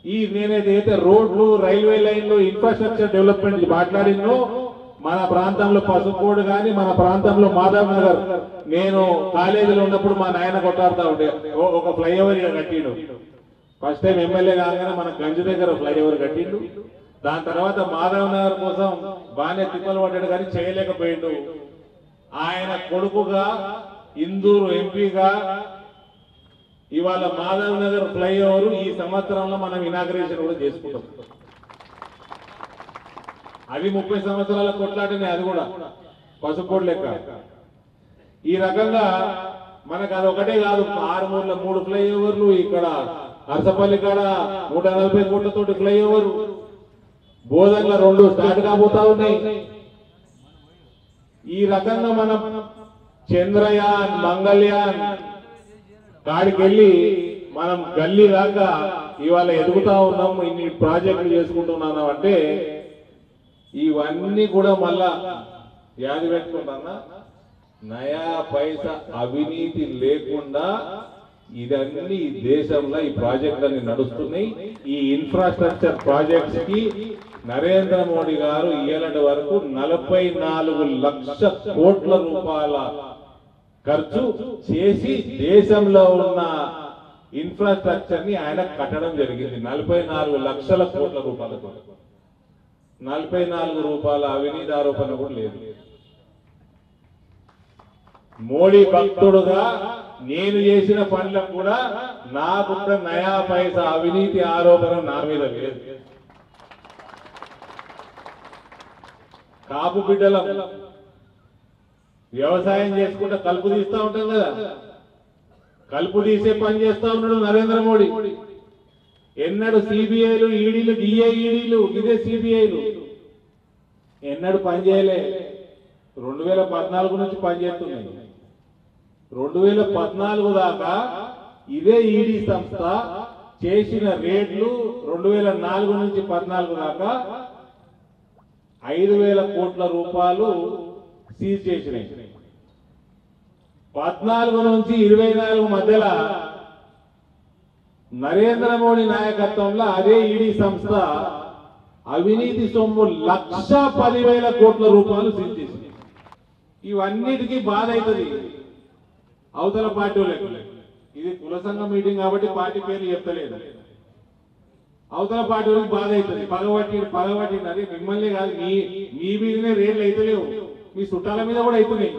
ఈ నేనేదైతే రోడ్లు రైల్వే లైన్లు ఇన్ఫ్రాస్ట్రక్చర్ డెవలప్మెంట్ మాట్లాడిందో మన ప్రాంతంలో పసుపోడు కానీ మన ప్రాంతంలో మాధవ్ నగర్ నేను కాలేజీలో ఉన్నప్పుడు మా నాయన కొట్టాడుతా ఉండే ఓ- ఒక ఫ్లైఓవర్ ఇక కట్టిండు ఫస్ట్ టైం ఎమ్మెల్యే కాగానే మన గంజు దగ్గర ఫ్లైఓవర్ కట్టిండు దాని తర్వాత మాధవ్ నగర్ కోసం బాగానే తిప్పలు పడ్డాడు కానీ చేయలేకపోయిండు ఆయన కొడుకుగా ఇందూరు ఎంపీగా ఇవాళ మాధవ్ నగర్ ఫ్లైఓవర్ ఈ సంవత్సరంలో మనం ఇనాగ్రేషన్ కూడా చేసుకుంటాం అది ముప్పై సంవత్సరాల కొట్లాటనే అది కూడా పసుపోడు లెక్క ఈ రకంగా మనకు అది ఒకటే కాదు ఆరుమూర్ల మూడు ఫ్లైఓవర్లు ఇక్కడ అరసపల్లి కాడ నూట నలభై కోట్లతోటి ఫ్లైఓవర్ బోధన్ల రెండు స్టార్ట్ కాబోతా ఉన్నాయి ఈ రకంగా మనం చంద్రయాన్ మంగళయాన్ కాడికి వెళ్ళి మనం గల్లీ దాకా ఇవాళ ఎదుగుతా ఉన్నాం ఇన్ని ప్రాజెక్టులు చేసుకుంటున్నాం అంటే ఇవన్నీ కూడా మళ్ళా యాది పెట్టుకుంటానా నయా పైసా అవినీతి లేకుండా ఇదన్నీ ఈ దేశంలో ఈ ప్రాజెక్టులన్నీ నడుస్తున్నాయి ఈ ఇన్ఫ్రాస్ట్రక్చర్ ప్రాజెక్ట్స్ కి నరేంద్ర మోడీ గారు ఇయ్యాలంటి వరకు నలభై నాలుగు లక్ష కోట్ల రూపాయల ఖర్చు చేసి దేశంలో ఉన్న ఇన్ఫ్రాస్ట్రక్చర్ ని ఆయన కట్టడం జరిగింది నలభై నాలుగు లక్షల కోట్ల రూపాయలతో నలభై నాలుగు రూపాయల అవినీతి ఆరోపణ కూడా లేదు మోడీ భక్తుడుగా నేను చేసిన పనులకు కూడా నాకున్న నయా పైసా అవినీతి ఆరోపణ నా మీద లేదు కాపు బిడ్డలం వ్యవసాయం చేసుకుంటే కలుపు తీస్తా ఉంటాం కదా కలుపు తీసే పని చేస్తా ఉన్నాడు నరేంద్ర మోడీ ఎన్నడు సిబిఐలు ఈడీలు డిఏ ఈడీలు ఇదే సిబిఐలు ఎన్నడు పని చేయలే రెండు వేల పద్నాలుగు నుంచి పనిచేస్తున్నాయి రెండు వేల పద్నాలుగు దాకా ఇదే ఈడీ సంస్థ చేసిన రేట్లు రెండు వేల నాలుగు నుంచి పద్నాలుగు దాకా ఐదు వేల కోట్ల రూపాయలు సీజ్ చేసినాయి పద్నాలుగు నుంచి ఇరవై నాలుగు మధ్యలో నరేంద్ర మోడీ నాయకత్వంలో అదే ఈడీ సంస్థ అవినీతి సొమ్ము లక్ష పదివేల కోట్ల రూపాయలు సీజ్ చేసింది ఇవన్నిటికీ బాధ అవుతుంది అవతల పార్టీ వాళ్ళకి ఇది కుల సంఘం మీటింగ్ కాబట్టి పార్టీ పేర్లు చెప్తలేదు అవతల పార్టీ వాళ్ళకి బాధ అవుతుంది పగబట్టి పగబట్టి అది మిమ్మల్ని కాదు మీ మీ మీదనే రేట్లు అయితలేవు మీ చుట్టాల మీద కూడా అవుతున్నాయి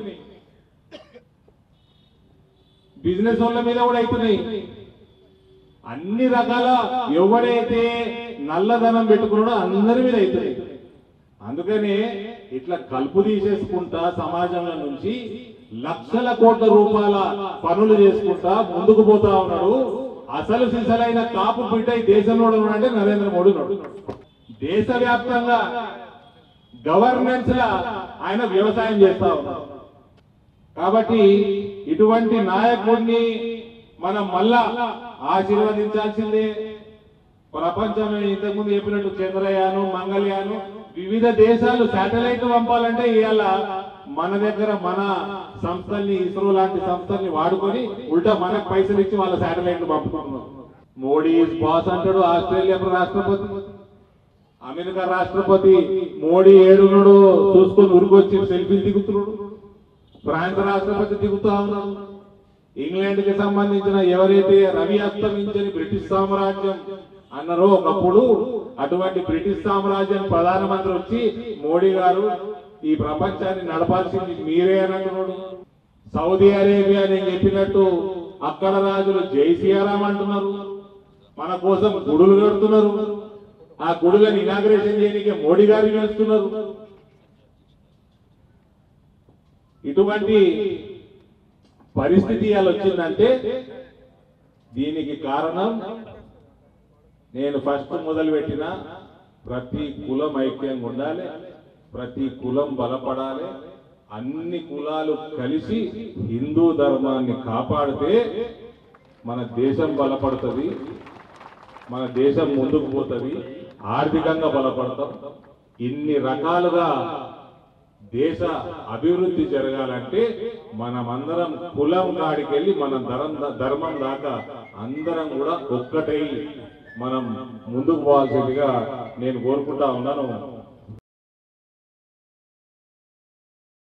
బిజినెస్ వాళ్ళ మీద కూడా అవుతున్నాయి అన్ని రకాల ఎవడైతే నల్లధనం పెట్టుకున్నాడో అందరి మీద అవుతుంది అందుకనే ఇట్లా కలుపు తీసేసుకుంటా సమాజంలో నుంచి లక్షల కోట్ల రూపాయల పనులు చేసుకుంటా ముందుకు పోతా ఉన్నాడు అసలు సిసలైన కాపు బిడ్డ ఈ దేశంలో ఉన్నాడంటే నరేంద్ర మోడీ ఉన్నాడు దేశవ్యాప్తంగా గవర్నెన్స్ లా ఆయన వ్యవసాయం చేస్తా ఉన్నాడు కాబట్టి ఇటువంటి నాయకుడిని మనం మళ్ళా ఆశీర్వదించాల్సిందే ప్రపంచం ఇంతకుముందు చెప్పినట్టు చంద్రయాను మంగళయాను వివిధ దేశాలు శాటిలైట్ పంపాలంటే ఇవాళ మన దగ్గర మన సంస్థల్ని ఇస్రో లాంటి సంస్థల్ని వాడుకొని ఉల్టా మనకు పైసలు ఇచ్చి వాళ్ళ శాటిలైట్ పంపుతున్నాం మోడీ బాస్ అంటాడు ఆస్ట్రేలియా రాష్ట్రపతి అమెరికా రాష్ట్రపతి మోడీ ఏడున్నాడు చూసుకొని ఉరికొచ్చి సెల్ఫీలు దిగుతున్నాడు ఫ్రాన్స్ రాష్ట్రపతి దిగుతా ఉన్నాడు ఇంగ్లాండ్ కి సంబంధించిన ఎవరైతే రవి అస్తమించని బ్రిటిష్ సామ్రాజ్యం అన్నారో ఒకప్పుడు అటువంటి బ్రిటిష్ సామ్రాజ్యం ప్రధానమంత్రి వచ్చి మోడీ గారు ఈ ప్రపంచాన్ని నడపాల్సింది మీరే అని అంటున్నాడు సౌదీ అరేబియా నేను చెప్పినట్టు అక్కడ రాజులు జై సియారాం అంటున్నారు మన కోసం గుడులు కడుతున్నారు ఆ గుడులను ఇనాగ్రేషన్ చేయడానికి మోడీ గారు పిలుస్తున్నారు ఇటువంటి పరిస్థితి ఇలా వచ్చిందంటే దీనికి కారణం నేను ఫస్ట్ మొదలు పెట్టిన ప్రతి కులం ఐక్యంగా ఉండాలి ప్రతి కులం బలపడాలి అన్ని కులాలు కలిసి హిందూ ధర్మాన్ని కాపాడితే మన దేశం బలపడుతుంది మన దేశం ముందుకు పోతుంది ఆర్థికంగా బలపడతాం ఇన్ని రకాలుగా దేశ అభివృద్ధి జరగాలంటే మనమందరం కులం కాడికి వెళ్ళి మన ధరం ధర్మం దాకా అందరం కూడా ఒక్కటై మనం ముందుకు పోవాల్సిందిగా నేను కోరుకుంటా ఉన్నాను